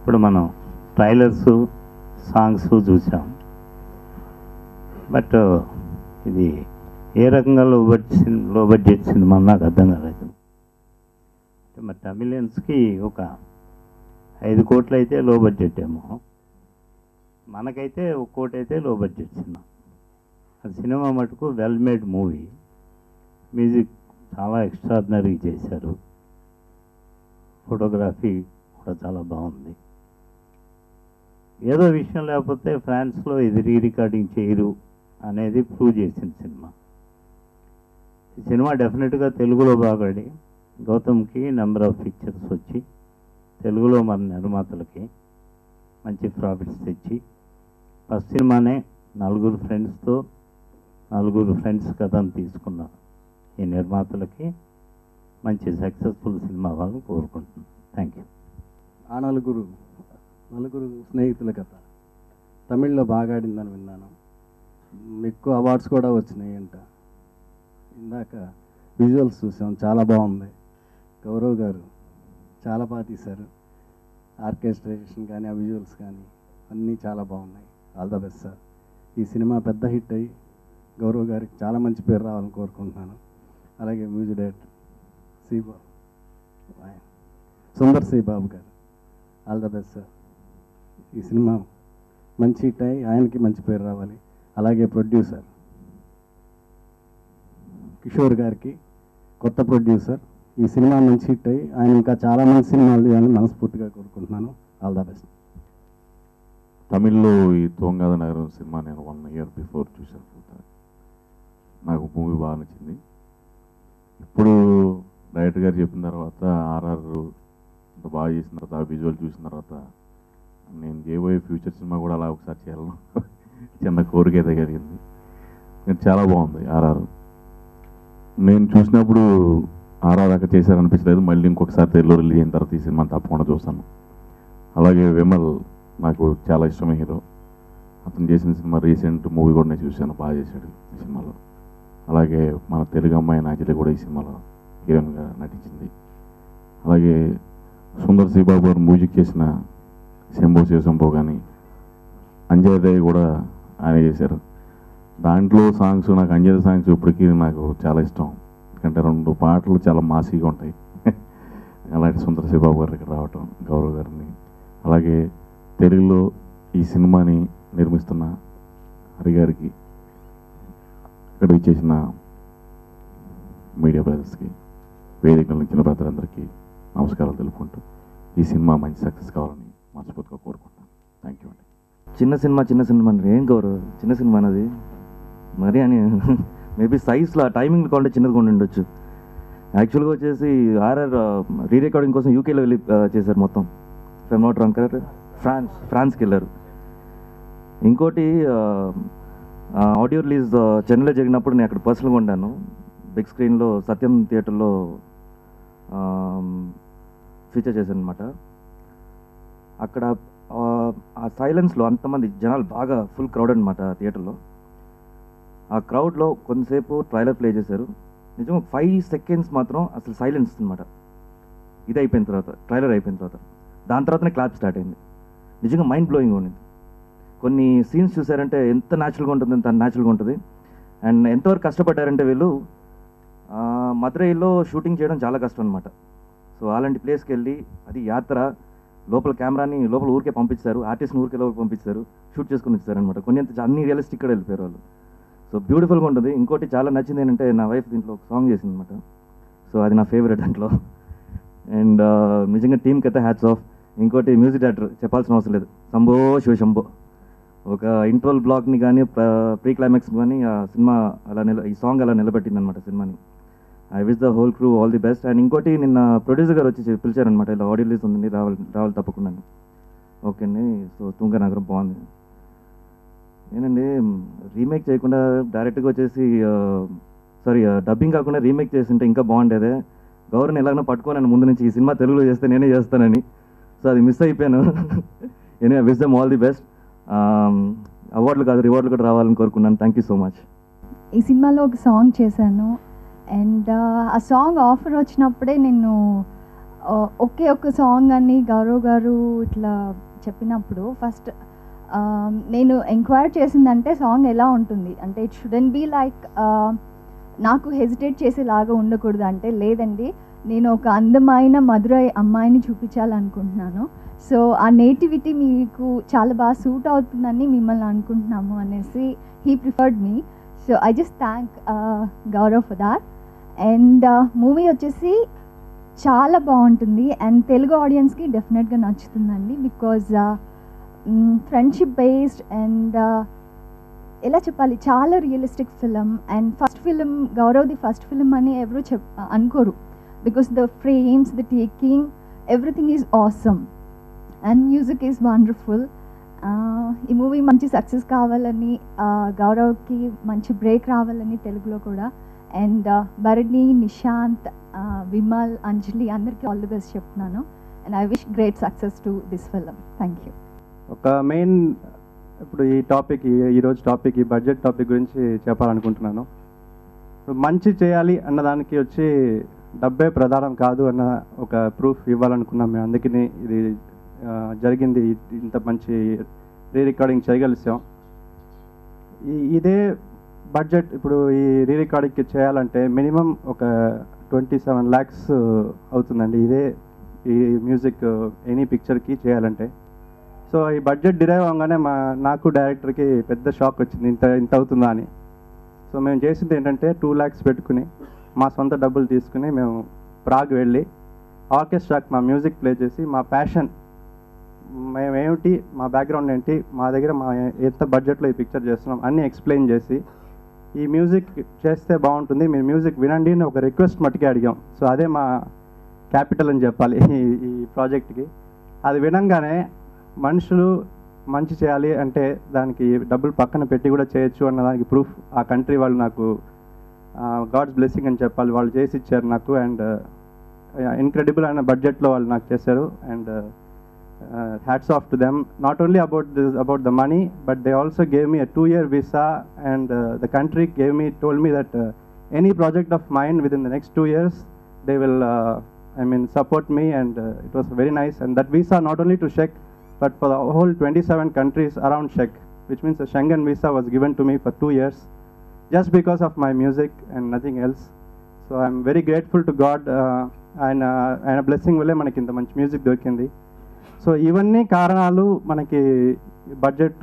ఇప్పుడు మనం trailers songs చూసాం బట్ ఇది ఏ రకంగా లో బడ్జెట్ లో బడ్జెట్ సినిమా నాకు అర్థం కాలేదు అంటే మరి తమిళియన్స్కి ఒక ఐదు కోట్లు అయితే లో బడ్జెట్ ఏమో మనకైతే ఒక కోటి అయితే లో బడ్జెట్ సినిమా ఆ సినిమా మటుకు వెల్ మేడ్ మూవీ మ్యూజిక్ చాలా ఎక్స్ట్రాడినరీ చేశారు ఫోటోగ్రఫీ కూడా చాలా బాగుంది ఏదో విషయం లేకపోతే ఫ్రాన్స్లో ఇది రీ రికార్డింగ్ చేయరు అనేది ప్రూవ్ చేసిన సినిమా ఈ సినిమా డెఫినెట్గా తెలుగులో బాగాడి గౌతమ్కి నెంబర్ ఆఫ్ పిక్చర్స్ వచ్చి తెలుగులో మన నిర్మాతలకి మంచి ప్రాఫిట్స్ తెచ్చి ఫస్ట్ సినిమానే నలుగురు ఫ్రెండ్స్తో నలుగురు ఫ్రెండ్స్ కథను తీసుకున్న ఈ నిర్మాతలకి మంచి సక్సెస్ఫుల్ సినిమా అవ్వాలని కోరుకుంటున్నాను థ్యాంక్ యూ ఆ నలుగురు నలుగురు స్నేహితుల కథ తమిళ్లో బాగా ఆడిందని విన్నాను మ్, ఎక్కువ అవార్డ్స్ కూడా వచ్చినాయి అంట ఇందాక విజువల్స్ చూసాం చాలా బాగుంది గౌరవ్ గారు చాలా బాగా తీశారు ఆర్కెస్ట్రేషన్ కానీ ఆ విజువల్స్ కానీ అన్నీ చాలా బాగున్నాయి ఆల్ ద బెస్ట్ సార్ ఈ సినిమా పెద్ద హిట్ అయ్యి గౌరవ్ గారికి చాలా మంచి పేరు రావాలని కోరుకుంటున్నాను అలాగే music director Sribabu Sundar C Babu garu all the best sir ఈ సినిమా మంచి హిట్ అయ్యి ఆయనకి మంచి పేరు రావాలి అలాగే ప్రొడ్యూసర్ కిషోర్ గారికి కొత్త ప్రొడ్యూసర్ ఈ సినిమా మంచి హిట్ అయ్యి ఆయన ఇంకా చాలా మంచి సినిమాలు తీయాలని మనస్ఫూర్తిగా కోరుకుంటున్నాను ఆల్ ద బెస్ట్ తమిళ్లో ఈ తోంగాద నగరం సినిమా నేను వన్ ఇయర్ బిఫోర్ చూశాను నాకు మూవీ బాగా నచ్చింది ఇప్పుడు డైరెక్టర్ గారు చెప్పిన తర్వాత ఆర్ఆర్ ఇంత బాగా చేసిన తర్వాత ఆ విజువల్ చూసిన తర్వాత నేను చేయబోయే ఫ్యూచర్ సినిమా కూడా అలా ఒకసారి చేయాలను చిన్న కోరిక అయితే కలిగింది కానీ చాలా బాగుంది ఆర్ఆర్ నేను చూసినప్పుడు ఆర్ఆర్ అక్కడ చేశారనిపించలేదు మళ్ళీ ఇంకొకసారి తెలుగు రిలీజ్ అయిన తర్వాత ఈ సినిమా తప్పకుండా చూస్తాను అలాగే విమల్ నాకు చాలా ఇష్టమైన హీరో అతను చేసిన సినిమా రీసెంట్ మూవీ కూడా నేను చూశాను బాగా చేశాడు ఈ సినిమాలో అలాగే మన తెలుగు అమ్మాయి నాజలి కూడా ఈ సినిమాలో హీరోయిన్గా నటించింది అలాగే సుందర్ శ్రీబాబు గారు మ్యూజిక్ చేసిన శంభో శివశంభో కానీ అంజయ్ కూడా ఆయన చేశారు దాంట్లో సాంగ్స్ నాకు అంజయ్ సాంగ్స్ ఇప్పటికీ నాకు చాలా ఇష్టం ఎందుకంటే రెండు పాటలు చాలా మాసీగా ఉంటాయి అలాంటి సుందర శ్రీబాబు గారు ఇక్కడ రావటం గౌరవ్ గారిని అలాగే తెలుగులో ఈ సినిమాని నిర్మిస్తున్న హరి గారికి ఇక్కడ ఇచ్చేసిన మీడియా బ్రదర్స్కి వేదికలు ఇచ్చిన బ్రదర్లందరికీ నమస్కారాలు తెలుపుకుంటూ ఈ సినిమా మంచి సక్సెస్ కావాలని మనస్ఫూర్తిగా కోరుకుంటున్నాను థ్యాంక్ యూ అండి చిన్న సినిమా చిన్న సినిమా అంటే ఏం గౌరవ్ చిన్న సినిమా అన్నది మరి అని మేబీ సైజ్లో టైమింగ్ కొంటే చిన్నది కొండి ఉండొచ్చు యాక్చువల్గా వచ్చేసి ఆర్ఆర్ రీ రికార్డింగ్ కోసం యూకేలో వెళ్ళి ఆ, చేశారు మొత్తం ఫెమ్ నాట్ రంకర్ ఫ్రాన్స్ ఫ్రాన్స్కి వెళ్ళారు ఇంకోటి ఆడియో రిలీజ్ చెన్నైలో జరిగినప్పుడు నేను అక్కడ పర్సనల్గా ఉండాను బిగ్ స్క్రీన్లో సత్యం థియేటర్లో ఫీచర్ చేశాను అనమాట అక్కడ ఆ, ఆ సైలెన్స్లో అంతమంది జనాలు బాగా ఫుల్ క్రౌడ్ అనమాట థియేటర్లో ఆ క్రౌడ్లో కొంతసేపు ట్రైలర్ ప్లే చేశారు నిజంగా ఫైవ్ సెకండ్స్ మాత్రం అసలు సైలెన్స్ అనమాట ఇది అయిపోయిన తర్వాత ట్రైలర్ అయిపోయిన తర్వాత దాని తర్వాతనే క్లాప్ స్టార్ట్ అయింది నిజంగా మైండ్ బ్లోయింగ్ ఉండింది కొన్ని సీన్స్ చూసారంటే ఎంత న్యాచురల్గా ఉంటుంది అంత న్యాచురల్గా ఉంటుంది అండ్ ఎంతవరకు కష్టపడ్డారంటే వీళ్ళు ఆ, మదురైలో షూటింగ్ చేయడం చాలా కష్టం అనమాట సో అలాంటి ప్లేస్కి వెళ్ళి అది యాత్ర లోపల కెమెరాని లోపల ఊరికే పంపించారు ఆర్టిస్ట్ని ఊరికే లోపల పంపించారు షూట్ చేసుకుని వచ్చారనమాట కొన్ని అంత అన్ని రియలిస్టిక్ కూడా వెళ్ళిపోయారు వాళ్ళు సో బ్యూటిఫుల్గా ఉంటుంది ఇంకోటి చాలా నచ్చింది ఏంటంటే నా వైఫ్ దీంట్లో ఒక సాంగ్ చేసింది అనమాట సో అది నా ఫేవరెట్ దాంట్లో అండ్ నిజంగా టీమ్కి అయితే హ్యాట్స్ ఆఫ్ ఇంకోటి మ్యూజిక్ డైరెక్టర్ చెప్పాల్సిన అవసరం లేదు శంభో శివ శంభో ఒక ఇంట్రోల్ బ్లాక్ని కానీ ప్రీ క్లైమాక్స్ కానీ ఆ సినిమా అలా నిల ఈ సాంగ్ అలా నిలబెట్టింది అనమాట సినిమాని I wish the whole crew all the best and ఇంకోటి నిన్న ప్రొడ్యూసర్ గారు వచ్చి చె- పిలిచారనమాట ఇలా ఆడియో రిలీజ్ ఉంది రావాలి రావాలి తప్పకుండా ఓకే అండి సో తుంగ నగరం బాగుంది నేనండి రీమేక్ చేయకుండా డైరెక్ట్గా వచ్చేసి సారీ డబ్బింగ్ కాకుండా రీమేక్ చేస్తుంటే ఇంకా బాగుండేదే గౌరవని ఎలాగైనా పట్టుకోనని ముందు నుంచి ఈ సినిమా తెలుగులో చేస్తే నేనే చేస్తానని సో అది మిస్ అయిపోయాను any wish them all the best అవార్డులు కాదు రివార్డులు కూడా రావాలని కోరుకున్నాను థ్యాంక్ యూ సో మచ్ ఈ సినిమాలో ఒక సాంగ్ చేశాను అండ్ ఆ సాంగ్ ఆఫర్ వచ్చినప్పుడే నేను ఆ, ఒకే ఒక్క సాంగ్ అని గౌరవ్ గారు ఇట్లా చెప్పినప్పుడు ఫస్ట్ నేను ఎంక్వైర్ చేసిందంటే సాంగ్ ఎలా ఉంటుంది అంటే ఇట్ షుడెంట్ బీ లైక్ నాకు హెజిటేట్ చేసేలాగా ఉండకూడదు అంటే లేదండి నేను ఒక అందమైన మధుర అమ్మాయిని చూపించాలనుకుంటున్నాను సో ఆ నేటివిటీ మీకు చాలా బాగా సూట్ అవుతుందని మిమ్మల్ని అనుకుంటున్నాము అనేసి he preferred me so I just thank Gaurav for that and movie వచ్చేసి చాలా బాగుంటుంది అండ్ తెలుగు ఆడియన్స్కి డెఫినెట్గా నచ్చుతుందండి బికాజ్ ఫ్రెండ్షిప్ బేస్డ్ అండ్ ఎలా చెప్పాలి చాలా realistic film and first film గౌరవ్ది ఫస్ట్ ఫిలిం అని ఎవరు చెప్ అనుకోరు because the frames the taking everything is awesome and music is wonderful ఈ మూవీ మంచి సక్సెస్ కావాలని uh, గౌరవ్కి మంచి బ్రేక్ రావాలని తెలుగులో కూడా అండ్ భరణి నిశాంత్ uh, విమల్ అంజలి అందరికీ ఆల్ ది బెస్ట్ చెప్తున్నాను and I wish great success to this film thank you ఒక మెయిన్ ఇప్పుడు ఈ టాపిక్ ఈ- ఈరోజు టాపిక్ ఈ బడ్జెట్ టాపిక్ గురించి చెప్పాలనుకుంటున్నాను ఇప్పుడు మంచి చేయాలి అన్న దానికి వచ్చి డబ్బే ప్రధానం కాదు అన్న ఒక ప్రూఫ్ ఇవ్వాలనుకున్నాం మేము అందుకని ఇది ఆ, జరిగింది ఇంత మంచి రీ రికార్డింగ్ చేయగలిసాం ఈ ఇదే బడ్జెట్ ఇప్పుడు ఈ రీ రికార్డింగ్కి చేయాలంటే మినిమం ఒక ట్వంటీ సెవెన్ ల్యాక్స్ అవుతుందండి ఇదే ఈ మ్యూజిక్ ఎనీ పిక్చర్కి చేయాలంటే సో ఈ బడ్జెట్ డిరైవ్ అవగానే మా నాకు డైరెక్టర్కి పెద్ద షాక్ వచ్చింది ఇంత ఇంత అవుతుందా అని సో మేము చేసింది ఏంటంటే టూ ల్యాక్స్ పెట్టుకుని మా సొంత డబ్బులు తీసుకుని మేము ప్రాగ్ వెళ్ళి ఆర్కెస్ట్రాకి మా మ్యూజిక్ ప్లే చేసి మా ప్యాషన్ మేమేమిటి మా బ్యాక్గ్రౌండ్ ఏంటి మా దగ్గర మా ఎంత బడ్జెట్లో ఈ పిక్చర్ చేస్తున్నాం అన్నీ ఎక్స్ప్లెయిన్ చేసి ఈ మ్యూజిక్ చేస్తే బాగుంటుంది మీరు మ్యూజిక్ వినండి అని ఒక రిక్వెస్ట్ మట్టుకే అడిగాం సో అదే మా క్యాపిటల్ అని చెప్పాలి ఈ- ఈ ప్రాజెక్ట్కి అది వినంగానే మనుషులు మంచి చేయాలి అంటే దానికి డబ్బులు పక్కన పెట్టి కూడా చేయొచ్చు అన్న దానికి ప్రూఫ్ ఆ కంట్రీ వాళ్ళు నాకు గాడ్స్ బ్లెస్సింగ్ అని చెప్పాలి వాళ్ళు చేసి ఇచ్చారు నాకు అండ్ ఇన్క్రెడిబుల్ అయిన బడ్జెట్లో వాళ్ళు నాకు చేశారు and hats off to them not only about this about the money but they also gave me a two year visa and the country gave me toll me that any project of mind with in the next two years they will uh, i mean support me and uh, it was very nice and that visa not only to czech but for the whole 27 countries around czech which means the schengen visa was given to me for two years just because of my music and nothing else so i'm very grateful to god uh, ఆయన ఆయన blessing వల్లే మనకి ఇంత మంచి music దొరికింది so ఇవన్నీ కారణాలు మనకి బడ్జెట్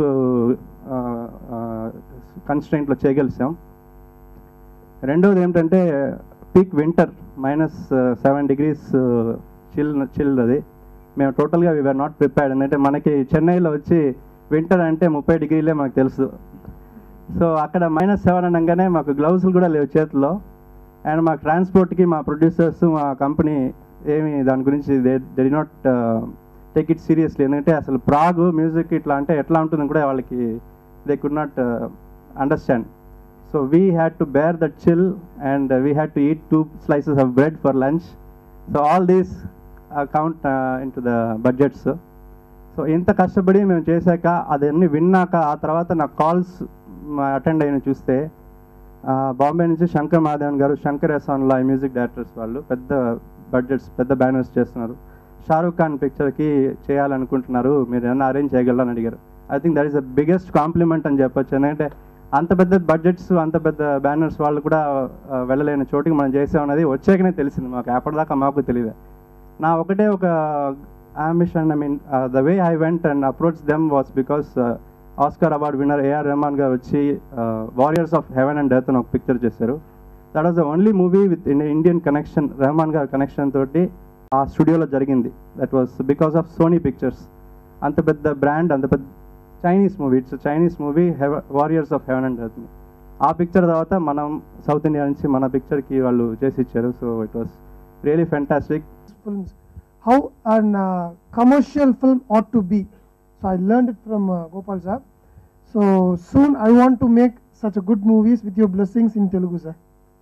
కన్స్ట్రెంట్లో చేయగలిసాం రెండోది ఏంటంటే peak winter minus seven degrees chill chill అది మేము టోటల్గా వీఆర్ నాట్ ప్రిపేర్డ్ ఎందుకంటే మనకి చెన్నైలో వచ్చి వింటర్ అంటే ముప్పై డిగ్రీలే మనకు తెలుసు సో అక్కడ మైనస్ సెవెన్ అనగానే మాకు గ్లౌజులు కూడా లేవు చేతిలో అండ్ మా ట్రాన్స్పోర్ట్కి మా ప్రొడ్యూసర్స్ మా కంపెనీ ఏమి దాని గురించి they they did not take it seriously ఎందుకంటే అసలు ప్రాగ్ మ్యూజిక్ ఇట్లా అంటే ఎట్లా ఉంటుందని కూడా వాళ్ళకి they could not understand so we had to bear that chill and we had to eat two slices of bread for lunch so all these count in to the budgets so ఇంత కష్టపడి మేము చేశాక అదన్నీ విన్నాక ఆ తర్వాత నా calls attend అయిన చూస్తే ఆ, బాంబే నుంచి శంకర్ మాధవన్ గారు శంకర్ ఎసాన్లా మ్యూజిక్ డైరెక్టర్స్ వాళ్ళు పెద్ద బడ్జెట్స్ పెద్ద బ్యానర్స్ చేస్తున్నారు షారూక్ ఖాన్ పిక్చర్కి చేయాలనుకుంటున్నారు మీరు ఏమన్నా అరేంజ్ చేయగలరా అని అడిగారు I think that is the biggest compliment అని చెప్పొచ్చు ఎందుకంటే అంత పెద్ద బడ్జెట్స్ అంత పెద్ద బ్యానర్స్ వాళ్ళు కూడా ఆ, వెళ్ళలేని చోటికి మనం చేసామన్నది వచ్చాకనే తెలిసింది మాకు అప్పటిదాకా మాకు తెలియదు నా ఒకటే ఒక ambition I mean the way I went and approach them was because Oscar award winner A R Rahman garu వచ్చి Warriors of Heaven and Death అని ఒక పిక్చర్ చేశారు that was the only movie with Indian connection Rahman గారి కనెక్షన్ తోటి ఆ స్టూడియోలో జరిగింది that was because of Sony Pictures అంత పెద్ద బ్రాండ్ అంత పెద్ద Chinese movie it's Chinese movie Warriors of Heaven and Death ఆ పిక్చర్ తర్వాత మనం సౌత్ ఇండియా నుంచి మన పిక్చర్కి వాళ్ళు చేసి ఇచ్చారు so it was really fantastic films, how an uh, commercial film ought to be. So I learned it from uh, Gopal sir. So soon I want to make such a good movies with your blessings in Telugu sir.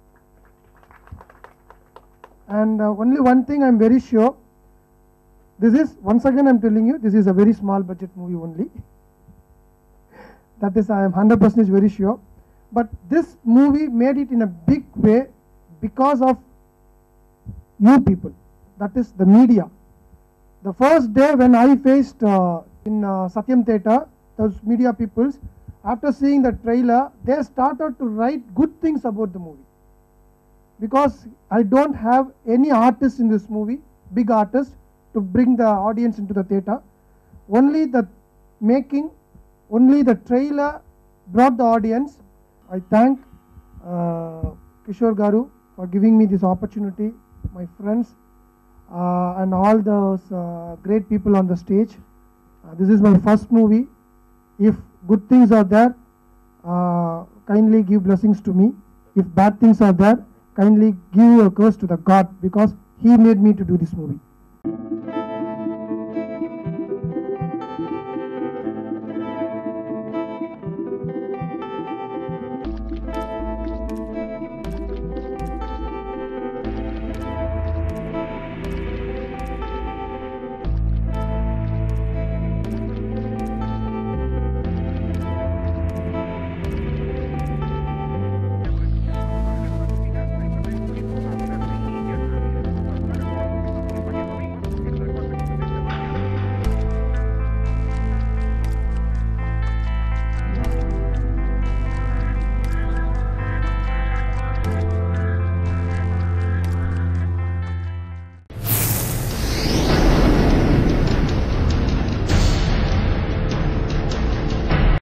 And uh, only one thing I'm very sure. This is once again I'm telling you this is a very small budget movie only. that is I am 100% very sure. But this movie made it in a big way because of you people that is the media. The first day when I faced uh, in uh, Satyam Theatre, those media peoples, after seeing the trailer, they started to write good things about the movie. Because I don't have any artist in this movie, big artist, to bring the audience into the theatre. Only the making, only the trailer brought the audience. I thank uh, Kishore Garu for giving me this opportunity, my friends, uh, and all those uh, great people on the stage. Uh, this is my first movie. If good things are there, uh, kindly give blessings to me. If bad things are there, kindly give a curse to the God because He made me to do this movie.